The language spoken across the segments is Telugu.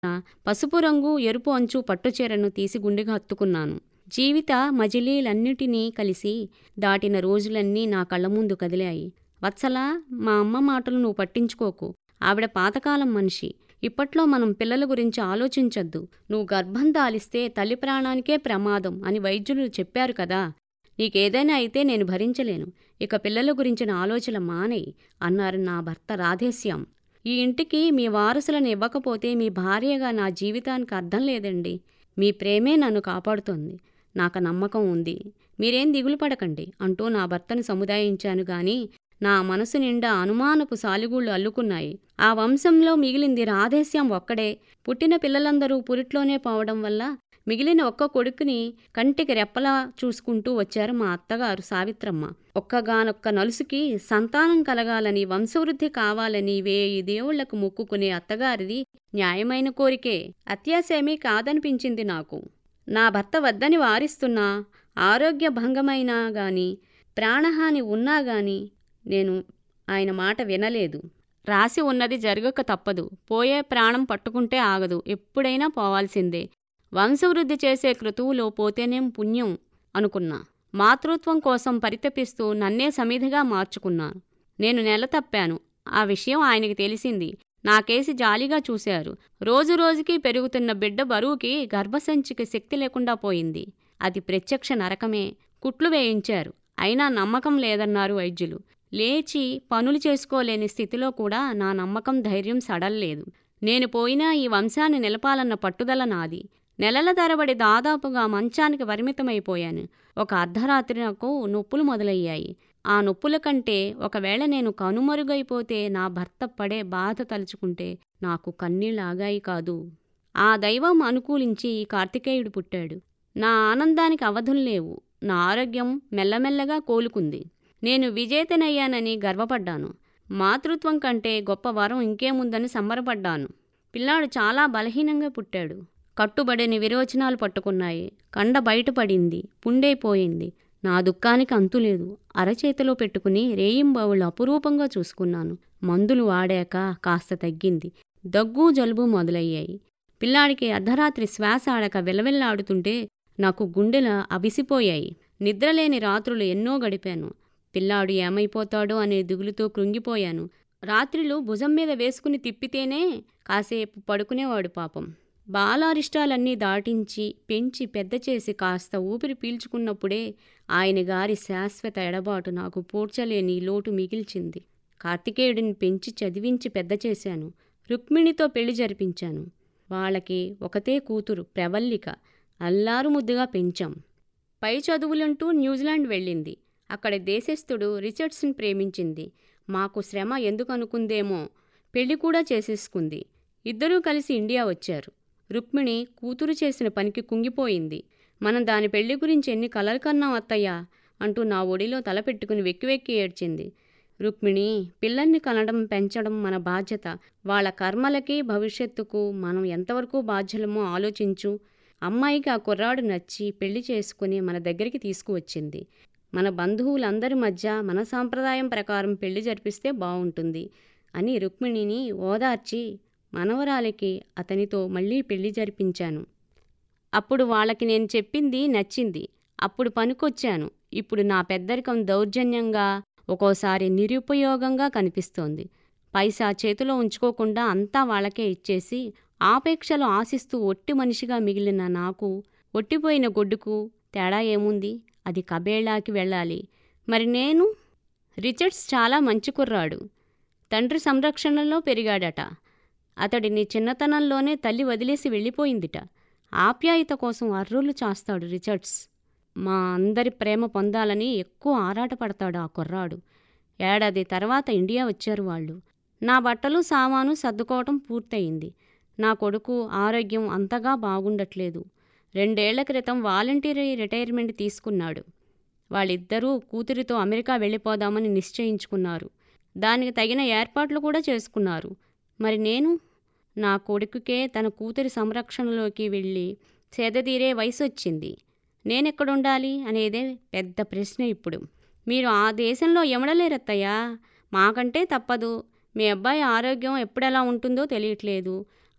పసుపు రంగు ఎరుపు అంచు పట్టుచీరను తీసి గుండెగా హత్తుకున్నాను జీవిత మజిలీలన్నిటినీ కలిసి దాటిన రోజులన్నీ నా కళ్ళ ముందు కదిలాయి వత్సలా మా అమ్మ మాటలు నువ్వు పట్టించుకోకు ఆవిడ పాతకాలం మనిషి ఇప్పట్లో మనం పిల్లల గురించి ఆలోచించొద్దు నువ్వు గర్భం దాలిస్తే తల్లి ప్రాణానికే ప్రమాదం అని వైద్యులు చెప్పారు కదా నీకేదైనా అయితే నేను భరించలేను ఇక పిల్లల గురించిన ఆలోచన మానేయి అన్నారు నా భర్త రాధేశ్యాం ఈ ఇంటికి మీ వారసులను ఇవ్వకపోతే మీ భార్యగా నా జీవితానికి అర్థం లేదండి మీ ప్రేమే నన్ను కాపాడుతోంది నాకు నమ్మకం ఉంది మీరేం దిగులు పడకండి అంటూ నా భర్తను సముదాయించాను గాని నా మనసు నిండా అనుమానపు సాలిగూళ్ళు అల్లుకున్నాయి ఆ వంశంలో మిగిలింది రాధేశ్యం ఒక్కడే పుట్టిన పిల్లలందరూ పురిట్లోనే పోవడం వల్ల మిగిలిన ఒక్క కొడుకుని కంటికి రెప్పలా చూసుకుంటూ వచ్చారు మా అత్తగారు సావిత్రమ్మ ఒక్కగానొక్క నలుసుకి సంతానం కలగాలని వంశవృద్ధి కావాలని వేయి దేవుళ్లకు మొక్కుకునే అత్తగారిది న్యాయమైన కోరికే అత్యాశేమీ కాదనిపించింది నాకు నా భర్త వద్దని వారిస్తున్నా ఆరోగ్య భంగమైనా గాని ప్రాణహాని ఉన్నా గాని నేను ఆయన మాట వినలేదు రాసి ఉన్నది జరగక తప్పదు పోయే ప్రాణం పట్టుకుంటే ఆగదు ఎప్పుడైనా పోవాల్సిందే వంశవృద్ధి చేసే క్రతువులో పోతేనేం పుణ్యం అనుకున్నా మాతృత్వం కోసం పరితపిస్తూ నన్నే సమిధిగా మార్చుకున్నాను నేను నెల తప్పాను ఆ విషయం ఆయనకి తెలిసింది నాకేసి జాలిగా చూశారు రోజు రోజుకి పెరుగుతున్న బిడ్డ బరువుకి గర్భసంచికి శక్తి లేకుండా పోయింది అది ప్రత్యక్ష నరకమే కుట్లు వేయించారు అయినా నమ్మకం లేదన్నారు వైద్యులు లేచి పనులు చేసుకోలేని స్థితిలో కూడా నా నమ్మకం ధైర్యం సడల్లేదు నేను పోయినా ఈ వంశాన్ని నిలపాలన్న పట్టుదల నాది నెలల తరబడి దాదాపుగా మంచానికి పరిమితమైపోయాను ఒక అర్ధరాత్రి నాకు నొప్పులు మొదలయ్యాయి ఆ నొప్పుల కంటే ఒకవేళ నేను కనుమరుగైపోతే నా భర్త పడే బాధ తలుచుకుంటే నాకు కన్నీళ్ళాగాయి కాదు ఆ దైవం అనుకూలించి ఈ కార్తికేయుడు పుట్టాడు నా ఆనందానికి అవధులు లేవు నా ఆరోగ్యం మెల్లమెల్లగా కోలుకుంది నేను విజేతనయ్యానని గర్వపడ్డాను మాతృత్వం కంటే గొప్ప వరం ఇంకేముందని సంబరపడ్డాను పిల్లాడు చాలా బలహీనంగా పుట్టాడు కట్టుబడిని విరోచనాలు పట్టుకున్నాయి కండ బయటపడింది పుండైపోయింది నా దుఃఖానికి అంతులేదు అరచేతిలో పెట్టుకుని రేయింబావుళ్ళు అపురూపంగా చూసుకున్నాను మందులు వాడాక కాస్త తగ్గింది దగ్గు జలుబు మొదలయ్యాయి పిల్లాడికి అర్ధరాత్రి శ్వాస ఆడక విలవిల్లాడుతుంటే నాకు గుండెల అవిసిపోయాయి నిద్రలేని రాత్రులు ఎన్నో గడిపాను పిల్లాడు ఏమైపోతాడో అనే దిగులుతో కృంగిపోయాను రాత్రిలు భుజం మీద వేసుకుని తిప్పితేనే కాసేపు పడుకునేవాడు పాపం బాలారిష్టాలన్నీ దాటించి పెంచి పెద్ద చేసి కాస్త ఊపిరి పీల్చుకున్నప్పుడే ఆయన గారి శాశ్వత ఎడబాటు నాకు పూడ్చలేని లోటు మిగిల్చింది కార్తికేయుడిని పెంచి చదివించి పెద్ద చేశాను రుక్మిణితో పెళ్లి జరిపించాను వాళ్ళకి ఒకతే కూతురు ప్రవల్లిక అల్లారు ముద్దుగా పెంచాం పై చదువులంటూ న్యూజిలాండ్ వెళ్ళింది అక్కడ దేశస్థుడు రిచర్డ్స్ని ప్రేమించింది మాకు శ్రమ ఎందుకు అనుకుందేమో పెళ్లి కూడా చేసేసుకుంది ఇద్దరూ కలిసి ఇండియా వచ్చారు రుక్మిణి కూతురు చేసిన పనికి కుంగిపోయింది మనం దాని పెళ్లి గురించి ఎన్ని కలలు కన్నాం అత్తయ్యా అంటూ నా ఒడిలో తల పెట్టుకుని వెక్కి వెక్కి ఏడ్చింది రుక్మిణి పిల్లల్ని కనడం పెంచడం మన బాధ్యత వాళ్ళ కర్మలకి భవిష్యత్తుకు మనం ఎంతవరకు బాధ్యులమో ఆలోచించు అమ్మాయికి ఆ కుర్రాడు నచ్చి పెళ్లి చేసుకుని మన దగ్గరికి తీసుకువచ్చింది మన బంధువులందరి మధ్య మన సాంప్రదాయం ప్రకారం పెళ్లి జరిపిస్తే బాగుంటుంది అని రుక్మిణిని ఓదార్చి మనవరాలికి అతనితో మళ్ళీ పెళ్లి జరిపించాను అప్పుడు వాళ్ళకి నేను చెప్పింది నచ్చింది అప్పుడు పనికొచ్చాను ఇప్పుడు నా పెద్దరికం దౌర్జన్యంగా ఒక్కోసారి నిరుపయోగంగా కనిపిస్తోంది పైసా చేతిలో ఉంచుకోకుండా అంతా వాళ్ళకే ఇచ్చేసి ఆపేక్షలు ఆశిస్తూ ఒట్టి మనిషిగా మిగిలిన నాకు ఒట్టిపోయిన గొడ్డుకు తేడా ఏముంది అది కబేళాకి వెళ్ళాలి మరి నేను రిచర్డ్స్ చాలా మంచి కుర్రాడు తండ్రి సంరక్షణలో పెరిగాడట అతడిని చిన్నతనంలోనే తల్లి వదిలేసి వెళ్ళిపోయిందిట ఆప్యాయత కోసం అర్రులు చాస్తాడు రిచర్డ్స్ మా అందరి ప్రేమ పొందాలని ఎక్కువ ఆరాటపడతాడు ఆ కుర్రాడు ఏడాది తర్వాత ఇండియా వచ్చారు వాళ్ళు నా బట్టలు సామాను సర్దుకోవటం పూర్తయింది నా కొడుకు ఆరోగ్యం అంతగా బాగుండట్లేదు రెండేళ్ల క్రితం వాలంటీరీ రిటైర్మెంట్ తీసుకున్నాడు వాళ్ళిద్దరూ కూతురితో అమెరికా వెళ్ళిపోదామని నిశ్చయించుకున్నారు దానికి తగిన ఏర్పాట్లు కూడా చేసుకున్నారు మరి నేను నా కొడుకుకే తన కూతురి సంరక్షణలోకి వెళ్ళి సేదతీరే వయసు వచ్చింది నేనెక్కడుండాలి అనేదే పెద్ద ప్రశ్న ఇప్పుడు మీరు ఆ దేశంలో ఎమడలేరత్తయ్యా మాకంటే తప్పదు మీ అబ్బాయి ఆరోగ్యం ఎప్పుడెలా ఉంటుందో తెలియట్లేదు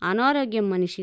అనారోగ్యం మనిషి